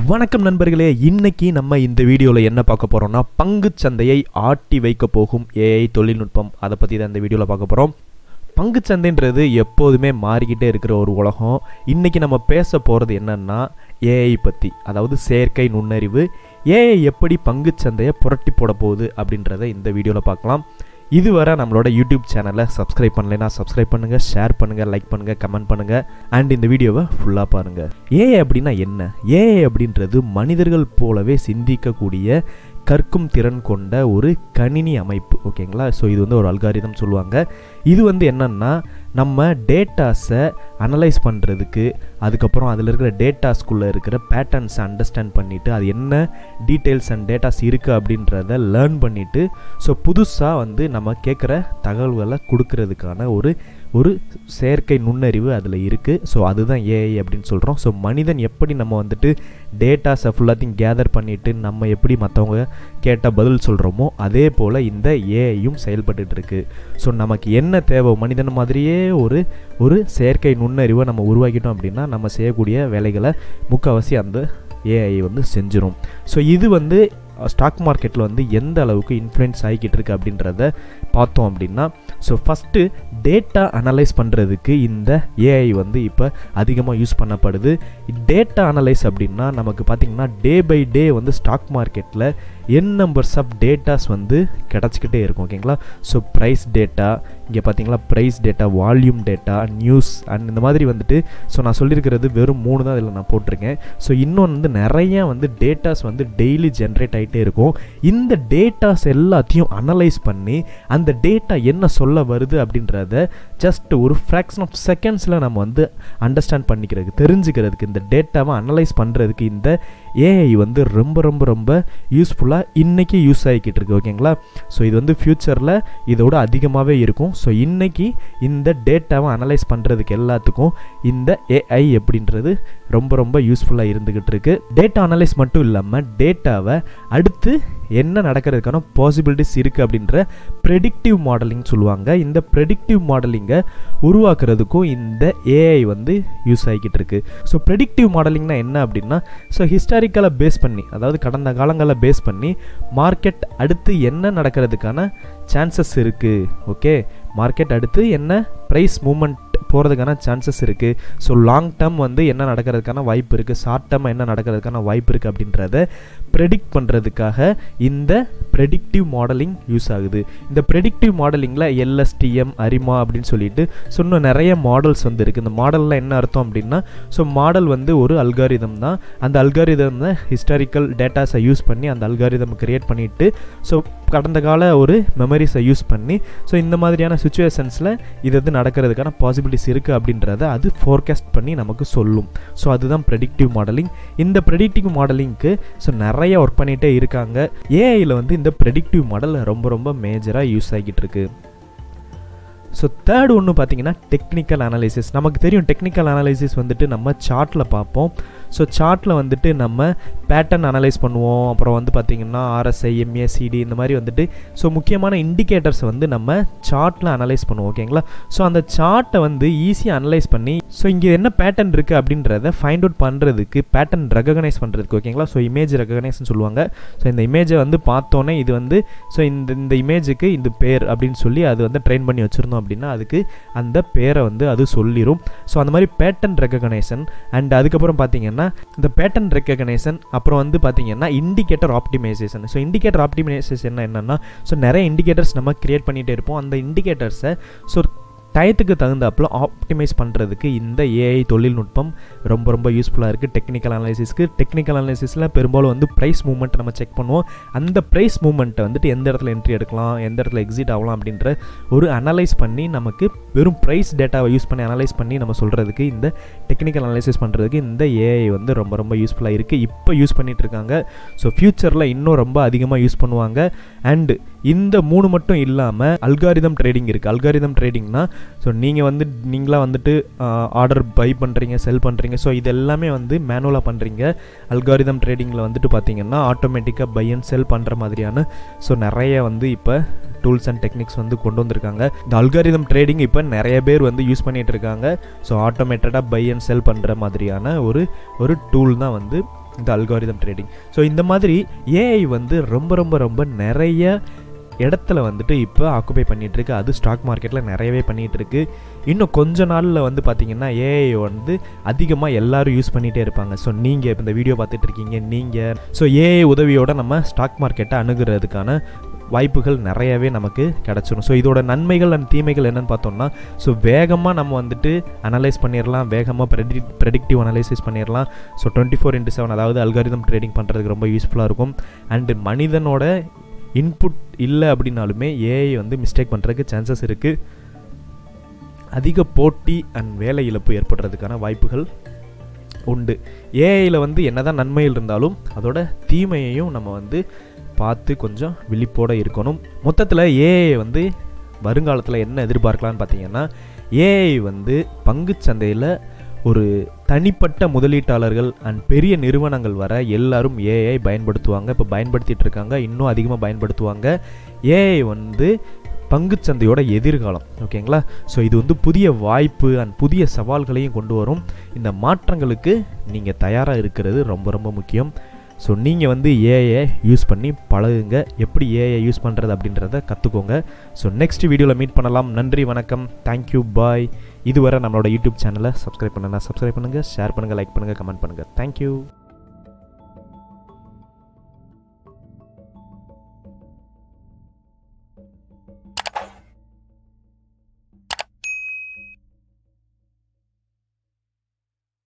வணக்கம் நண்பர்களே இன்னைக்கு நம்ம இந்த வீடியோவில் என்ன பார்க்க போகிறோம்னா பங்குச் சந்தையை ஆட்டி வைக்க போகும் ஏஐ தொழில்நுட்பம் அதை பற்றி தான் இந்த வீடியோவில் பார்க்க போகிறோம் பங்குச் சந்தைன்றது எப்போதுமே மாறிக்கிட்டே இருக்கிற ஒரு உலகம் இன்றைக்கி நம்ம பேச போகிறது என்னன்னா ஏஐ பற்றி அதாவது செயற்கை நுண்ணறிவு ஏஐ எப்படி பங்குச் சந்தையை புரட்டி போட போகுது அப்படின்றத இந்த வீடியோவில் பார்க்கலாம் இதுவரை நம்மளோட யூடியூப் சேனலை சப்ஸ்கிரைப் பண்ணலைன்னா சப்ஸ்கிரைப் பண்ணுங்கள் ஷேர் பண்ணுங்கள் லைக் பண்ணுங்கள் கமெண்ட் பண்ணுங்கள் அண்ட் இந்த வீடியோவை ஃபுல்லாக பாருங்கள் ஏஐ அப்படின்னா என்ன ஏஐ அப்படின்றது மனிதர்கள் போலவே சிந்திக்கக்கூடிய கற்கும் திறன் கொண்ட ஒரு கணினி அமைப்பு ஓகேங்களா ஸோ இது வந்து ஒரு அல்காரிதம் சொல்லுவாங்க இது வந்து என்னன்னா நம்ம டேட்டாஸை அனலைஸ் பண்ணுறதுக்கு அதுக்கப்புறம் அதில் இருக்கிற டேட்டாஸ்குள்ளே இருக்கிற பேட்டர்ன்ஸை அண்டர்ஸ்டாண்ட் பண்ணிவிட்டு அது என்ன டீட்டெயில்ஸ் அண்ட் டேட்டாஸ் இருக்குது அப்படின்றத லேர்ன் பண்ணிவிட்டு ஸோ புதுசாக வந்து நம்ம கேட்குற தகவல்களை கொடுக்கறதுக்கான ஒரு ஒரு செயற்கை நுண்ணறிவு அதில் இருக்குது ஸோ அதுதான் ஏஐ அப்படின்னு சொல்கிறோம் ஸோ மனிதன் எப்படி நம்ம வந்துட்டு டேட்டாஸை ஃபுல்லாத்தையும் கேதர் பண்ணிவிட்டு நம்ம எப்படி மற்றவங்க கேட்ட பதில் சொல்கிறோமோ அதே போல் இந்த ஏஐயும் செயல்பட்டுட்டு இருக்கு ஸோ நமக்கு என்ன தேவை மனிதன் மாதிரியே ஒரு ஒரு செயற்கை நுண்ணறிவை நம்ம உருவாக்கிட்டோம் அப்படின்னா நம்ம செய்யக்கூடிய வேலைகளை முக்கால்வாசி அந்த ஏஐ வந்து செஞ்சிரும் ஸோ இது வந்து ஸ்டாக் மார்க்கெட்டில் வந்து எந்த அளவுக்கு இன்ஃப்ளூயன்ஸ் ஆகிக்கிட்டு இருக்கு அப்படின்றத பார்த்தோம் அப்படின்னா ஸோ ஃபஸ்ட்டு டேட்டா அனலைஸ் பண்ணுறதுக்கு இந்த ஏஐ வந்து இப்போ அதிகமாக யூஸ் பண்ணப்படுது டேட்டா அனலைஸ் அப்படின்னா நமக்கு பார்த்திங்கன்னா டே பை டே வந்து ஸ்டாக் மார்க்கெட்டில் என் நம்பர்ஸ் ஆஃப் டேட்டாஸ் வந்து கிடச்சிக்கிட்டே இருக்கும் ஓகேங்களா ஸோ ப்ரைஸ் டேட்டா இங்கே பார்த்தீங்களா price data volume data news and இந்த மாதிரி வந்துட்டு ஸோ நான் சொல்லியிருக்கிறது வெறும் மூணு தான் இதில் நான் போட்டிருக்கேன் ஸோ இன்னொன்று வந்து நிறைய வந்து டேட்டாஸ் வந்து டெய்லி ஜென்ரேட் ஆகிட்டே இருக்கும் இந்த டேட்டாஸ் எல்லாத்தையும் அனலைஸ் பண்ணி அந்த டேட்டா என்ன சொல்ல வருது அப்படின்றத ஜஸ்ட் ஒரு ஃப்ராக்ஷன் ஆஃப் செகண்ட்ஸில் நம்ம வந்து அண்டர்ஸ்டாண்ட் பண்ணிக்கிறதுக்கு தெரிஞ்சுக்கிறதுக்கு இந்த டேட்டாவை அனலைஸ் பண்ணுறதுக்கு இந்த ஏஐ வந்து ரொம்ப ரொம்ப ரொம்ப யூஸ்ஃபுல்லாக இன்றைக்கி யூஸ் ஆகிக்கிட்டு இருக்கு ஓகேங்களா ஸோ இது வந்து ஃப்யூச்சரில் இதோட அதிகமாகவே இருக்கும் ஸோ இன்றைக்கி இந்த டேட்டாவை அனலைஸ் பண்ணுறதுக்கு எல்லாத்துக்கும் இந்த ஏஐ எப்படின்றது ரொம்ப ரொம்ப யூஸ்ஃபுல்லாக இருந்துக்கிட்டு இருக்கு டேட்டா அனலைஸ் மட்டும் இல்லாமல் டேட்டாவை அடுத்து என்ன நடக்கிறதுக்கான பாசிபிலிட்டிஸ் இருக்குது அப்படின்ற ப்ரெடிக்டிவ் மாடலிங் சொல்லுவாங்க இந்த ப்ரெடிக்டிவ் மாடலிங்கை உருவாக்குறதுக்கும் இந்த ஏஐ வந்து யூஸ் ஆகிக்கிட்டு இருக்கு ஸோ ப்ரெடிக்டிவ் மாடலிங்னா என்ன அப்படின்னா ஸோ ஹிஸ்டாரிக்கலை பேஸ் பண்ணி அதாவது கடந்த காலங்களில் பேஸ் பண்ணி மார்க்கெட் அடுத்து என்ன நடக்கிறதுக்கான சான்சஸ் இருக்குது ஓகே மார்க்கெட் அடுத்து என்ன ப்ரைஸ் மூமெண்ட் போகிறதுக்கான சான்சஸ் இருக்குது ஸோ லாங் டேர்ம் வந்து என்ன நடக்கிறதுக்கான வாய்ப்பு இருக்குது ஷார்ட் டேர்ம் என்ன நடக்கிறதுக்கான வாய்ப்பு இருக்குது அப்படின்றத ப்ரெடிக்ட் பண்ணுறதுக்காக இந்த ப்ரெடிக்டிவ் மாடலிங் யூஸ் ஆகுது இந்த ப்ரெடிக்டிவ் மாடலிங்கில் எல்எஸ்டிஎம் அரிமா அப்படின்னு சொல்லிட்டு ஸோ இன்னும் நிறைய மாடல்ஸ் வந்து இருக்குது இந்த மாடலில் என்ன அர்த்தம் அப்படின்னா ஸோ மாடல் வந்து ஒரு அல்காரிதம் தான் அந்த அல்காரிதம் தான் ஹிஸ்டாரிக்கல் டேட்டாஸை யூஸ் பண்ணி அந்த அல்காரிதம் கிரியேட் பண்ணிவிட்டு ஸோ கடந்த கால ஒரு மெமரிஸை யூஸ் பண்ணி ஸோ இந்த மாதிரியான சுச்சுவேஷன்ஸில் இது வந்து நடக்கிறதுக்கான பாசிபிலிட்டிஸ் இருக்குது அப்படின்றத அது ஃபோர்காஸ்ட் பண்ணி நமக்கு சொல்லும் ஸோ அதுதான் ப்ரெடிக்டிவ் மாடலிங் இந்த ப்ரெடிக்டிவ் மாடலிங்க்கு ஸோ நிறைய ஒர்க் பண்ணிகிட்டே இருக்காங்க ஏஐயில் வந்து இந்த ப்ரெடிக்டிவ் மாடல் ரொம்ப ரொம்ப மேஜராக யூஸ் ஆகிட்டு இருக்கு ஸோ தேர்ட் ஒன்று பார்த்தீங்கன்னா டெக்னிக்கல் அனாலிசிஸ் நமக்கு தெரியும் டெக்னிக்கல் அனாலிசிஸ் வந்துட்டு நம்ம சார்ட்டில் பார்ப்போம் ஸோ சார்ட்டில் வந்துட்டு நம்ம பேட்டர்ன் அனலைஸ் பண்ணுவோம் அப்புறம் வந்து பார்த்திங்கன்னா ஆர்எஸ்ஐ எம்ஏ சிடி இந்த மாதிரி வந்துட்டு ஸோ முக்கியமான இண்டிகேட்டர்ஸ் வந்து நம்ம சார்ட்டில் அனலைஸ் பண்ணுவோம் ஓகேங்களா ஸோ அந்த சார்ட்டை வந்து ஈஸியாக அனலைஸ் பண்ணி ஸோ இங்கே என்ன பேட்டர்ன் இருக்குது அப்படின்றத ஃபைண்ட் அவுட் பண்ணுறதுக்கு பேட்டர்ன் ரெகனைஸ் பண்ணுறதுக்கு ஓகேங்களா ஸோ இமேஜ் ரெகனைஸ்னு சொல்லுவாங்க ஸோ இந்த இமேஜை வந்து பார்த்தோன்னே இது வந்து ஸோ இந்த இந்த இமேஜுக்கு இந்த பேர் அப்படின்னு சொல்லி அது வந்து ட்ரெயின் பண்ணி வச்சுருந்தோம் அப்படின்னா அதுக்கு அந்த பேரை வந்து அது சொல்லிடும் ஸோ அந்த மாதிரி பேட்டர்ன் ரெகனைசன் அண்ட் அதுக்கப்புறம் பார்த்தீங்கன்னா இந்த பேட்டர்ன் ரெக்கக்னைசன் அப்புறம் வந்து பார்த்தீங்கன்னா indicator optimisation so indicator optimisation என்னென்னா ஸோ நிறைய இண்டிகேட்டர்ஸ் நம்ம க்ரியேட் பண்ணிகிட்டே இருப்போம் அந்த இண்டிகேட்டர்ஸை ஸோ டயத்துக்கு தகுந்தாப்பில் ஆப்டிமைஸ் பண்ணுறதுக்கு இந்த ஏஐ தொழில்நுட்பம் ரொம்ப ரொம்ப யூஸ்ஃபுல்லாக இருக்குது டெக்னிக்கல் அனாலிசிஸ்க்கு டெக்னிக்கல் அனாலிசிஸில் பெரும்பாலும் வந்து ப்ரைஸ் மூவ்மெண்ட் நம்ம செக் பண்ணுவோம் அந்த ப்ரைஸ் மூவ்மெண்ட்டை வந்துட்டு எந்த இடத்துல என்ட்ரி எடுக்கலாம் எந்த இடத்துல எக்ஸிட் ஆகலாம் அப்படின்ற ஒரு அனலைஸ் பண்ணி நமக்கு வெறும் ப்ரைஸ் டேட்டாவை யூஸ் பண்ணி அனலைஸ் பண்ணி நம்ம சொல்கிறதுக்கு இந்த டெக்னிக்கல் அனாலிசிஸ் பண்ணுறதுக்கு இந்த ஏஐ வந்து ரொம்ப ரொம்ப யூஸ்ஃபுல்லாக இருக்குது இப்போ யூஸ் பண்ணிகிட்டு இருக்காங்க ஸோ ஃப்யூச்சரில் இன்னும் ரொம்ப அதிகமாக யூஸ் பண்ணுவாங்க அண்டு இந்த மூணு மட்டும் இல்லாமல் அல்காரிதம் ட்ரேடிங் இருக்குது அல்காரிதம் ட்ரேடிங்னா ஸோ நீங்கள் வந்து நீங்களாக வந்துட்டு ஆர்டர் பை பண்ணுறீங்க செல் பண்ணுறீங்க ஸோ இது எல்லாமே வந்து மேனுவலாக பண்ணுறீங்க அல்காரிதம் ட்ரேடிங்கில் வந்துட்டு பார்த்தீங்கன்னா ஆட்டோமேட்டிக்காக பை அண்ட் செல் பண்ணுற மாதிரியான ஸோ நிறைய வந்து இப்போ டூல்ஸ் அண்ட் டெக்னிக்ஸ் வந்து கொண்டு வந்திருக்காங்க இந்த அல்காரிதம் ட்ரேடிங் இப்போ நிறைய பேர் வந்து யூஸ் பண்ணிகிட்டு இருக்காங்க ஸோ ஆட்டோமேட்டடாக பை அண்ட் செல் பண்ணுற மாதிரியான ஒரு ஒரு டூல் தான் வந்து இந்த அல்காரிதம் ட்ரேடிங் ஸோ இந்த மாதிரி ஏஐ வந்து ரொம்ப ரொம்ப ரொம்ப நிறைய இடத்துல வந்துட்டு இப்போ ஆக்குபை பண்ணிகிட்டு இருக்கு அது ஸ்டாக் மார்க்கெட்டில் நிறையவே பண்ணிகிட்டு இருக்கு இன்னும் கொஞ்ச நாளில் வந்து பார்த்தீங்கன்னா ஏஐ வந்து அதிகமாக எல்லாரும் யூஸ் பண்ணிகிட்டே இருப்பாங்க ஸோ நீங்கள் இப்போ இந்த வீடியோ பார்த்துட்டு இருக்கீங்க நீங்கள் ஸோ ஏஐ உதவியோட நம்ம ஸ்டாக் மார்க்கெட்டை அணுகிறதுக்கான வாய்ப்புகள் நிறையவே நமக்கு கிடச்சிரும் ஸோ இதோட நன்மைகள் அண்ட் தீமைகள் என்னென்னு பார்த்தோம்னா ஸோ வேகமாக நம்ம வந்துட்டு அனலைஸ் பண்ணிடலாம் வேகமாக ப்ரெடிக் ப்ரெடிக்டிவ் அனலைசிஸ் பண்ணிடலாம் so twenty four into seven அதாவது அல்காரிதம் ட்ரேடிங் பண்ணுறதுக்கு ரொம்ப யூஸ்ஃபுல்லாக இருக்கும் அண்டு மனிதனோட இன்புட் இல்லை அப்படின்னாலுமே ஏஐ வந்து மிஸ்டேக் பண்ணுறதுக்கு சான்சஸ் இருக்குது அதிக போட்டி அண்ட் வேலை இழப்பு ஏற்படுறதுக்கான வாய்ப்புகள் உண்டு ஏஐயில் வந்து என்னதான் நன்மைகள் இருந்தாலும் அதோட தீமையையும் நம்ம வந்து பார்த்து கொஞ்சம் விழிப்போடு இருக்கணும் மொத்தத்தில் ஏஐ வந்து வருங்காலத்தில் என்ன எதிர்பார்க்கலான்னு பார்த்தீங்கன்னா ஏஐ வந்து பங்குச்சந்தையில் ஒரு தனிப்பட்ட முதலீட்டாளர்கள் அண்ட் பெரிய நிறுவனங்கள் வர எல்லாரும் ஏஐ பயன்படுத்துவாங்க இப்போ பயன்படுத்திட்டு இருக்காங்க இன்னும் அதிகமாக பயன்படுத்துவாங்க ஏஐ வந்து பங்குச்சந்தையோட எதிர்காலம் ஓகேங்களா ஸோ இது வந்து புதிய வாய்ப்பு அண்ட் புதிய சவால்களையும் கொண்டு வரும் இந்த மாற்றங்களுக்கு நீங்கள் தயாராக இருக்கிறது ரொம்ப ரொம்ப முக்கியம் ஸோ நீங்கள் வந்து ஏஐ யூஸ் பண்ணி பழகுங்க எப்படி ஏஐ யூஸ் பண்ணுறது அப்படின்றத கற்றுக்கோங்க ஸோ நெக்ஸ்ட் வீடியோவில் மீட் பண்ணலாம் நன்றி வணக்கம் தேங்க்யூ பாய் இதுவரை நம்மளோட யூடியூப் சேனலை சப்ஸ்கிரைப் பண்ணுன்னா சப்ஸ்கிரைப் பண்ணுங்கள் ஷேர் பண்ணுங்கள் லைக் பண்ணுங்கள் கமெண்ட் பண்ணுங்கள் தேங்க்யூ